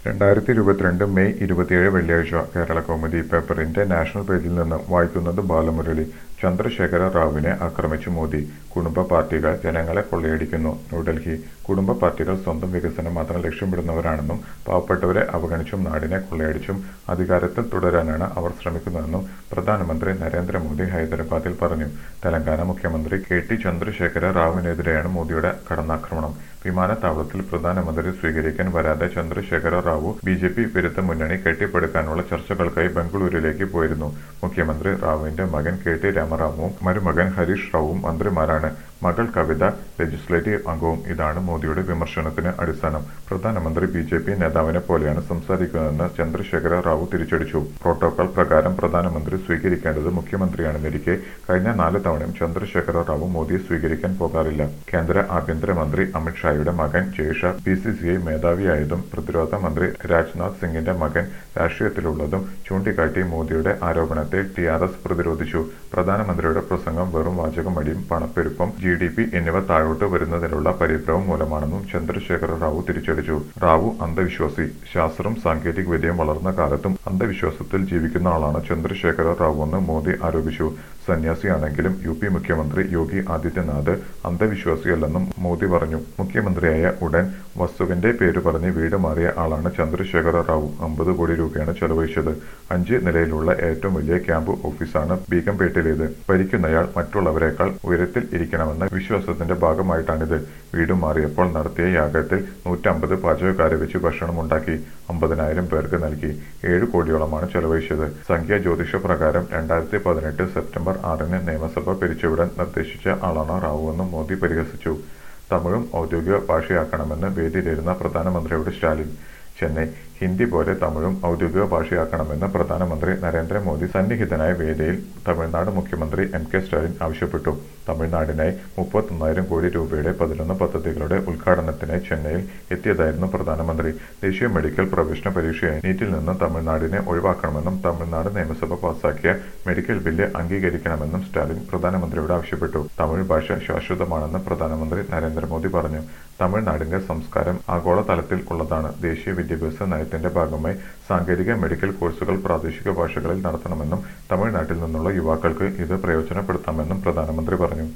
രണ്ടായിരത്തി ഇരുപത്തിരണ്ട് മെയ് ഇരുപത്തിയേഴ് വെള്ളിയാഴ്ച കേരള കൗമുദി പേപ്പറിന്റെ നാഷണൽ പേജിൽ നിന്ന് വായിക്കുന്നത് ബാലമുരളി ചന്ദ്രശേഖര റാവുവിനെ ആക്രമിച്ചു മോദി കുടുംബ പാർട്ടികൾ ജനങ്ങളെ കൊള്ളയടിക്കുന്നു ന്യൂഡൽഹി കുടുംബ പാർട്ടികൾ സ്വന്തം വികസനം മാത്രം ലക്ഷ്യമിടുന്നവരാണെന്നും പാവപ്പെട്ടവരെ അവഗണിച്ചും നാടിനെ കൊള്ളയടിച്ചും അധികാരത്തിൽ തുടരാനാണ് അവർ ശ്രമിക്കുന്നതെന്നും പ്രധാനമന്ത്രി നരേന്ദ്രമോദി ഹൈദരാബാദിൽ പറഞ്ഞു തെലങ്കാന മുഖ്യമന്ത്രി കെ ടി ചന്ദ്രശേഖര റാവുവിനെതിരെയാണ് മോദിയുടെ കടന്നാക്രമണം വിമാനത്താവളത്തിൽ പ്രധാനമന്ത്രി സ്വീകരിക്കാൻ വരാതെ Chandrasekhara Rao B J P വിരുദ്ധ മുന്നണി കെട്ടിപ്പടുക്കാനുള്ള ചർച്ചകൾക്കായി ബംഗളൂരുവിലേക്ക് പോയിരുന്നു മുഖ്യമന്ത്രി റാവുവിന്റെ മകൻ കെ ടി രാമറാവുവും മരുമകൻ ഹരീഷ് റാവുവും മന്ത്രിമാരാണ് മകൾ കവിത ലെജിസ്ലേറ്റീവ് അംഗവും ഇതാണ് മോദിയുടെ വിമർശനത്തിന് അടിസ്ഥാനം പ്രധാനമന്ത്രി ബി ജെ പി നേതാവിനെ പോലെയാണ് സംസാരിക്കുന്നതെന്ന് ചന്ദ്രശേഖര റാവു തിരിച്ചടിച്ചു പ്രോട്ടോകോൾ പ്രകാരം പ്രധാനമന്ത്രി സ്വീകരിക്കേണ്ടത് മുഖ്യമന്ത്രിയാണെന്നിരിക്കെ കഴിഞ്ഞ നാല് തവണയും ചന്ദ്രശേഖര റാവു മോദിയെ സ്വീകരിക്കാൻ പോകാറില്ല കേന്ദ്ര ആഭ്യന്തരമന്ത്രി അമിത്ഷായുടെ മകൻ Jay Shah B C C I മേധാവിയായതും പ്രതിരോധ മന്ത്രി രാജ്നാഥ് സിംഗിന്റെ മകൻ രാഷ്ട്രീയത്തിലുള്ളതും ചൂണ്ടിക്കാട്ടി മോദിയുടെ ആരോപണത്തെ ടി ആർ എസ് പ്രതിരോധിച്ചു പ്രധാനമന്ത്രിയുടെ പ്രസംഗം വെറും വാചകമടിയും പണപ്പെരുപ്പം ജി ഡി പി എന്നിവ താഴോട്ട് വരുന്നതിനുള്ള പരിഭ്രമം മൂലമാണെന്നും ചന്ദ്രശേഖര റാവു തിരിച്ചടിച്ചു റാവു അന്ധവിശ്വാസി ശാസ്ത്രം സാങ്കേതിക വിദ്യയും വളർന്ന കാലത്തും അന്ധവിശ്വാസത്തിൽ ജീവിക്കുന്ന ആളാണ് ചന്ദ്രശേഖര റാവു എന്ന് മോദി ആരോപിച്ചു സന്യാസിയാണെങ്കിലും യു പി മുഖ്യമന്ത്രി യോഗി ആദിത്യനാഥ് അന്ധവിശ്വാസിയല്ലെന്നും മോദി പറഞ്ഞു മുഖ്യമന്ത്രിയായ ഉടൻ വസ്തുവിന്റെ പേര് പറഞ്ഞ് വീട് മാറിയ ആളാണ് ചന്ദ്രശേഖര റാവു അമ്പത് കോടി രൂപയാണ് ചെലവഴിച്ചത് അഞ്ച് നിലയിലുള്ള ഏറ്റവും വലിയ ക്യാമ്പ് ഓഫീസാണ് ബീഗംപേട്ടിലേത് ഭരിക്കുന്നയാൾ മറ്റുള്ളവരെക്കാൾ ഉയരത്തിൽ ഇരിക്കണമെന്ന വിശ്വാസത്തിന്റെ ഭാഗമായിട്ടാണിത് വീട് മാറിയപ്പോൾ നടത്തിയ യാഗത്തിൽ നൂറ്റമ്പത് പാചകക്കാരെ വെച്ച് ഭക്ഷണം ഉണ്ടാക്കി അമ്പതിനായിരം പേർക്ക് നൽകി ഏഴ് കോടിയോളമാണ് ചെലവഴിച്ചത് സംഖ്യാ ജ്യോതിഷ പ്രകാരം രണ്ടായിരത്തി പതിനെട്ട് സെപ്റ്റംബർ ആറിന് നിയമസഭ പിരിച്ചുവിടാൻ നിർദ്ദേശിച്ച ആളാണ് റാവുവെന്നും മോദി പരിഹസിച്ചു തമിഴും ഔദ്യോഗിക ഭാഷയാക്കണമെന്ന് വേദിയിലിരുന്ന പ്രധാനമന്ത്രിയോട് സ്റ്റാലിൻ ചെന്നൈ ഹിന്ദി പോലെ തമിഴും ഔദ്യോഗിക ഭാഷയാക്കണമെന്ന് പ്രധാനമന്ത്രി നരേന്ദ്രമോദി സന്നിഹിതനായ വേദിയിൽ തമിഴ്നാട് മുഖ്യമന്ത്രി എം കെ സ്റ്റാലിൻ ആവശ്യപ്പെട്ടു തമിഴ്നാടിനായി മുപ്പത്തൊന്നായിരം കോടി രൂപയുടെ പതിനൊന്ന് പദ്ധതികളുടെ ഉദ്ഘാടനത്തിനായി ചെന്നൈയിൽ എത്തിയതായിരുന്നു പ്രധാനമന്ത്രി ദേശീയ മെഡിക്കൽ പ്രവേശന പരീക്ഷയായി നീറ്റിൽ നിന്ന് തമിഴ്നാടിനെ ഒഴിവാക്കണമെന്നും തമിഴ്നാട് നിയമസഭ പാസാക്കിയ മെഡിക്കൽ ബില്ല് അംഗീകരിക്കണമെന്നും സ്റ്റാലിൻ പ്രധാനമന്ത്രിയോട് ആവശ്യപ്പെട്ടു തമിഴ് ഭാഷ ശാശ്വതമാണെന്ന് പ്രധാനമന്ത്രി നരേന്ദ്രമോദി പറഞ്ഞു തമിഴ്നാടിന്റെ സംസ്കാരം ആഗോളതലത്തിൽ ഉള്ളതാണ് ദേശീയ വിദ്യാഭ്യാസ നയത്തിന്റെ ഭാഗമായി സാങ്കേതിക മെഡിക്കൽ കോഴ്സുകൾ പ്രാദേശിക ഭാഷകളിൽ നടത്തണമെന്നും തമിഴ്നാട്ടിൽ നിന്നുള്ള യുവാക്കൾക്ക് ഇത് പ്രയോജനപ്പെടുത്താമെന്നും പ്രധാനമന്ത്രി പറഞ്ഞു